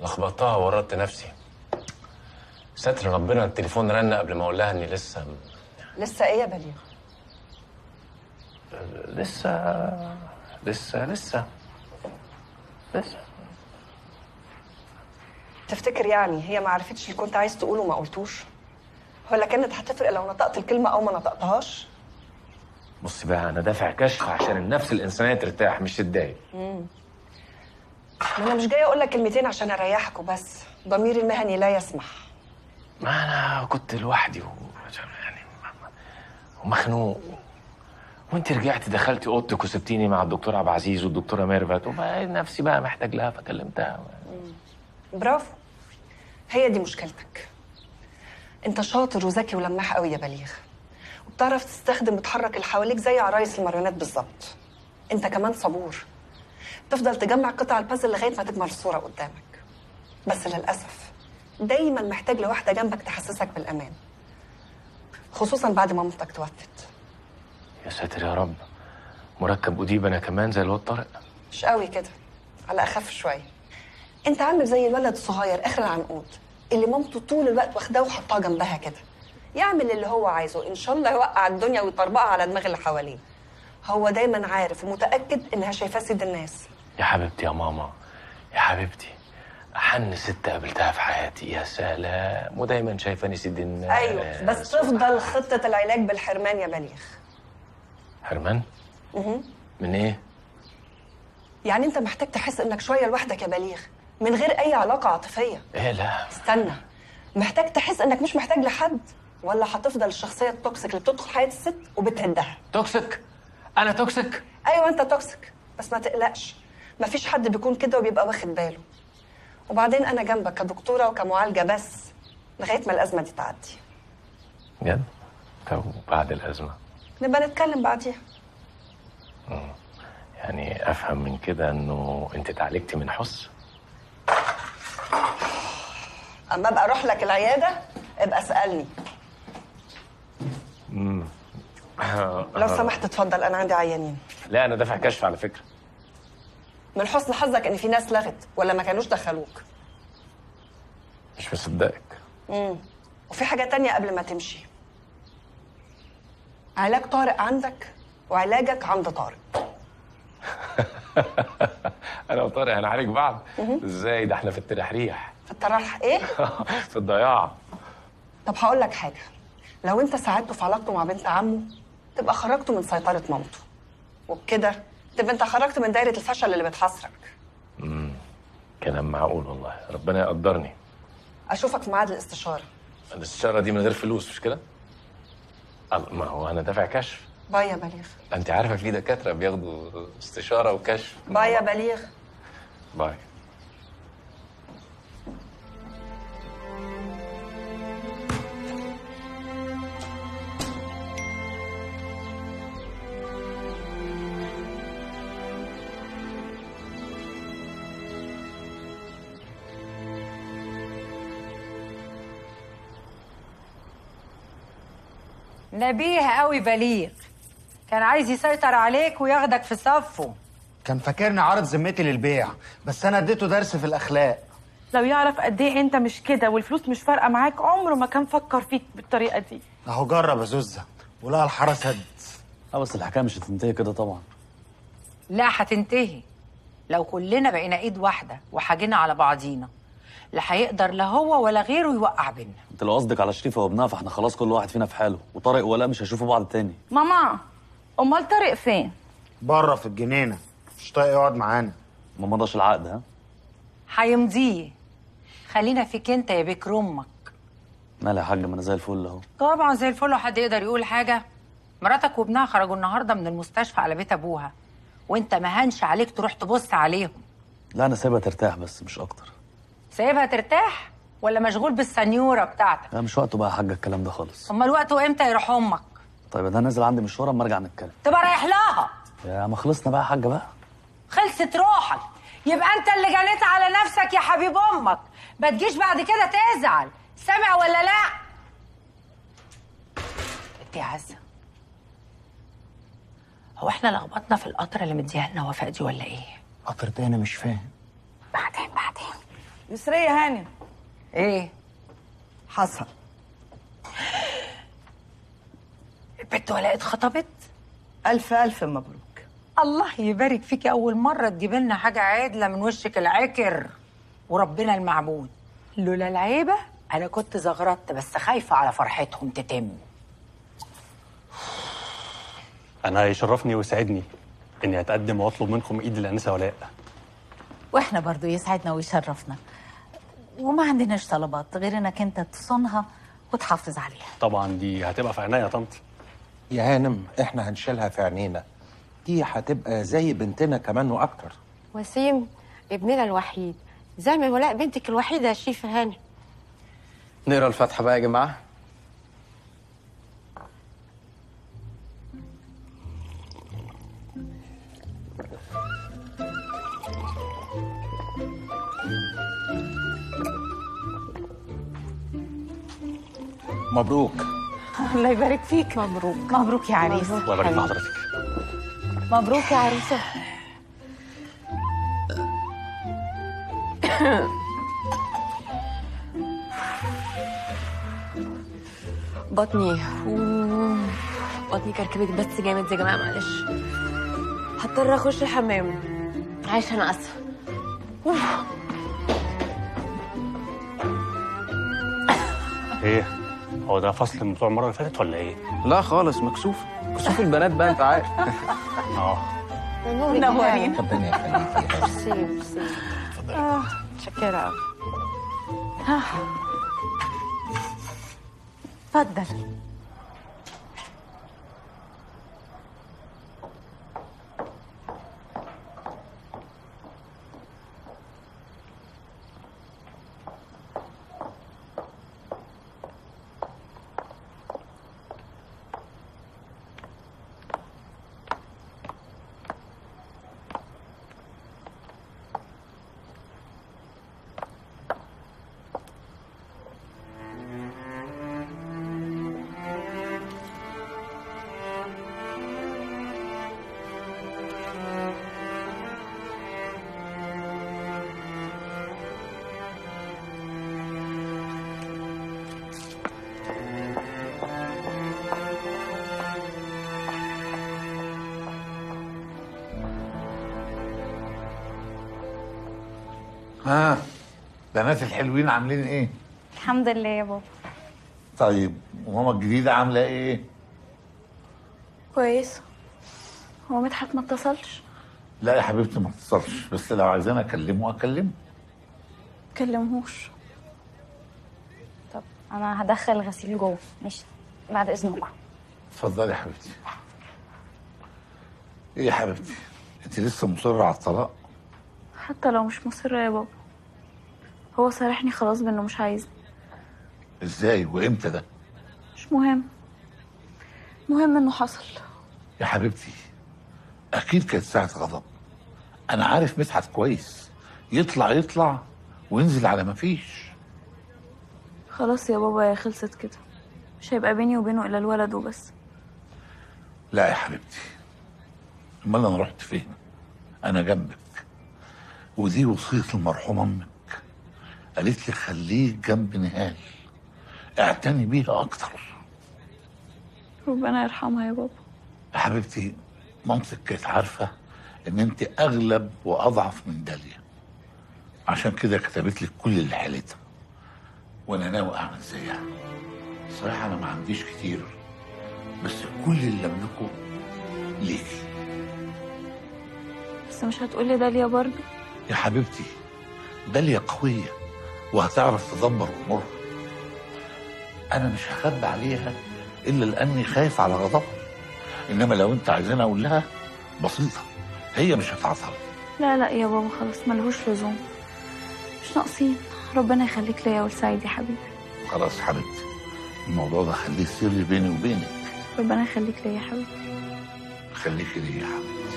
لخبطتها وورطت نفسي ستر ربنا التليفون رن قبل ما اقول لها اني لسه لسه ايه يا بليغ لسه لسه لسه لسه تفتكر يعني هي ما عرفتش اللي كنت عايز تقوله وما قلتوش ولا كانت هتفرق لو نطقت الكلمه او ما نطقتهاش بصي بقى انا دافع كشف عشان النفس الانسانيه ترتاح مش تتضايق ما انا مش جايه اقول لك كلمتين عشان اريحك وبس ضميري المهني لا يسمح ما انا كنت لوحدي و... يعني ومخنوق وانت رجعتي دخلتي اوضتك وسبتيني مع الدكتور عبد العزيز والدكتوره ميرفت وبقى نفسي بقى محتاج لها فكلمتها برافو هي دي مشكلتك انت شاطر وذكي ولماح قوي يا بليغ وبتعرف تستخدم وتحرك اللي حواليك زي عرايس الماريونات بالظبط انت كمان صبور تفضل تجمع قطع البازل لغايه ما تكمل الصوره قدامك بس للاسف دايما محتاج لواحده جنبك تحسسك بالامان خصوصا بعد ما مامتك توفت يا ساتر يا رب مركب اديب انا كمان زي الواد طارق مش قوي كده على اخف شويه انت عامل زي الولد الصغير اخر العنقود اللي مامته طول الوقت واخداه وحطاه جنبها كده يعمل اللي هو عايزه ان شاء الله يوقع الدنيا ويطربقها على دماغ اللي حواليه هو دايما عارف ومتاكد انها شايفاه سيد الناس يا حبيبتي يا ماما يا حبيبتي احن ست قابلتها في حياتي يا سلام ودايما شايفاني سيد الناس ايوه بس تفضل خطه العلاج بالحرمان يا بليغ حرمان من ايه يعني انت محتاج تحس انك شويه لوحدك يا بليغ من غير اي علاقه عاطفيه ايه لا استنى محتاج تحس انك مش محتاج لحد ولا هتفضل الشخصيه التوكسيك اللي بتدخل حياه الست وبتهدها توكسيك انا توكسيك ايوه انت توكسيك بس ما تقلقش مفيش حد بيكون كده وبيبقى واخد باله وبعدين انا جنبك كدكتوره وكمعالجه بس لغايه ما الازمه دي تعدي بجد طب بعد الازمه نبقى نتكلم بعديها يعني افهم من كده انه انت اتعالجتي من حس اما ابقى اروح لك العياده ابقى اسالني لو سمحت اتفضل انا عندي عيانين لا انا دافع كشف على فكره من حسن حظك ان في ناس لغت ولا ما كانوش دخلوك مش مصدقك وفي حاجه تانية قبل ما تمشي علاج طارق عندك وعلاجك عند طارق انا وطارق هنعالج بعض ازاي ده احنا في الترحريح في التراح ايه في الضياع طب هقول لك حاجه لو انت ساعدته في علاقته مع بنت عمه تبقى خرجته من سيطره مامته وبكده تبقى انت خرجت من دايره الفشل اللي بتحاصرك كلام معقول والله ربنا يقدرني اشوفك في ميعاد الاستشاره الاستشاره دي من غير فلوس مش كده الله، ما هو انا دافع كشف باي يا بليغ انت عارفه في دكاتره بياخدوا استشاره وكشف باي يا بليغ باي نبيه قوي بليغ كان عايز يسيطر عليك وياخدك في صفه كان فاكرني عارض ذمتي للبيع بس انا اديته درس في الاخلاق لو يعرف قد ايه انت مش كده والفلوس مش فارقه معاك عمره ما كان فكر فيك بالطريقه دي اهو جرب يا زوزه ولقى الحاره سد اه بس الحكايه مش هتنتهي كده طبعا لا هتنتهي لو كلنا بقينا ايد واحده وحاجينا على بعضينا لا هيقدر لا هو ولا غيره يوقع بينا انت لو قصدك على شريفه وابنها فاحنا خلاص كل واحد فينا في حاله وطارق ولا مش هيشوفوا بعض تاني ماما امال طارق فين بره في الجنينه مش طايق يقعد معانا ما مضاش العقد ها هيمضيه خلينا فيك انت يا بكر امك مالها يا حاج ما انا زي الفل اهو طبعا زي الفل حد يقدر يقول حاجه مراتك وابنها خرجوا النهارده من المستشفى على بيت ابوها وانت ما هنش عليك تروح تبص عليهم لا انا سايبها ترتاح بس مش اكتر سايبها ترتاح ولا مشغول بالسنيوره بتاعتك لا مش وقته بقى يا حاجه الكلام ده خالص امال وقته امتى يروح امك طيب ده نازل عندي مشوار اما ارجع نتكلم تبقى رايح لها يا ما خلصنا بقى يا حاجه بقى خلصت روحك يبقى انت اللي جنيت على نفسك يا حبيب امك ما تجيش بعد كده تزعل سامع ولا لا انت يا عزه هو احنا لخبطنا في القطره اللي مديها لنا وفاء دي ولا ايه قطر ده انا مش فاهم بعدين بعدين يسرية هانم ايه حصل البت ولاء اتخطبت الف الف مبروك الله يبارك فيكي اول مره تجيب لنا حاجه عادله من وشك العكر وربنا المعبود لولا العيبه انا كنت زغرطت بس خايفه على فرحتهم تتم انا يشرفني ويسعدني اني اتقدم واطلب منكم ايد الانسه ولاء واحنا برضو يسعدنا ويشرفنا وما عندناش طلبات غير انك انت تصونها وتحافظ عليها طبعا دي هتبقى في عناية يا طنط يا هانم احنا هنشيلها في عينينا دي هتبقى زي بنتنا كمان واكتر وسيم ابننا الوحيد زي ما ولاء بنتك الوحيدة يا شريف هانم نقرا الفاتحه بقى يا جماعه مبروك الله يبارك فيك مبروك مبروك يا عريس الله يبارك في حضرتك مبروك يا عروسه بطني أوه. بطني كركبت بس جامد يا جماعة معلش هضطر اخش الحمام عايشة انا اسفة ايه هو ده فصل من بتوع المره اللي فاتت ولا ايه لا خالص مكسوف كسوف البنات بقى انت عارف اه منورين ربنا يخليك يا هانم ميرسي ميرسي متشكرة أوي. اتفضل ها بنات الحلوين عاملين ايه؟ الحمد لله يا بابا طيب وماما الجديدة عاملة ايه؟ كويس هو مدحت ما اتصلش لا يا حبيبتي ما اتصلش بس لو عايزاني اكلمه اكلمه كلمهوش طب انا هدخل الغسيل جوه ماشي بعد اذنكم اتفضلي يا حبيبتي ايه يا حبيبتي؟ انت لسه مصرة على الطلاق؟ حتى لو مش مصرة يا بابا هو صارحني خلاص بانه مش عايزني ازاي وامتى ده؟ مش مهم مهم انه حصل يا حبيبتي اكيد كانت ساعة غضب انا عارف مدحت كويس يطلع يطلع وينزل على ما فيش خلاص يا بابا يا خلصت كده مش هيبقى بيني وبينه الا الولد وبس لا يا حبيبتي امال انا رحت فين انا جنبك ودي وصيه المرحومه امك قالت لي خليك جنب نهال اعتني بيها اكتر ربنا يرحمها يا بابا يا حبيبتي مامتك كانت عارفه ان انت اغلب واضعف من داليا عشان كده كتبت لك كل اللي حالتها وانا ناوي اعمل زيها صراحه انا ما عنديش كتير بس كل اللي املكه ليكي بس مش هتقولي داليا برضه يا حبيبتي داليا قوية وهتعرف تدبر أمورها أنا مش هخبي عليها إلا لأني خايف على غضبها إنما لو أنت عايزاني أقول لها بسيطة هي مش هتعطل لا لا يا بابا خلاص ملهوش لزوم مش ناقصين ربنا يخليك ليا ولسعيد يا حبيبي خلاص حبيبتي الموضوع ده خليه سر بيني وبينك ربنا يخليك ليا يا حبيبي خليكي ليا يا حبيبتي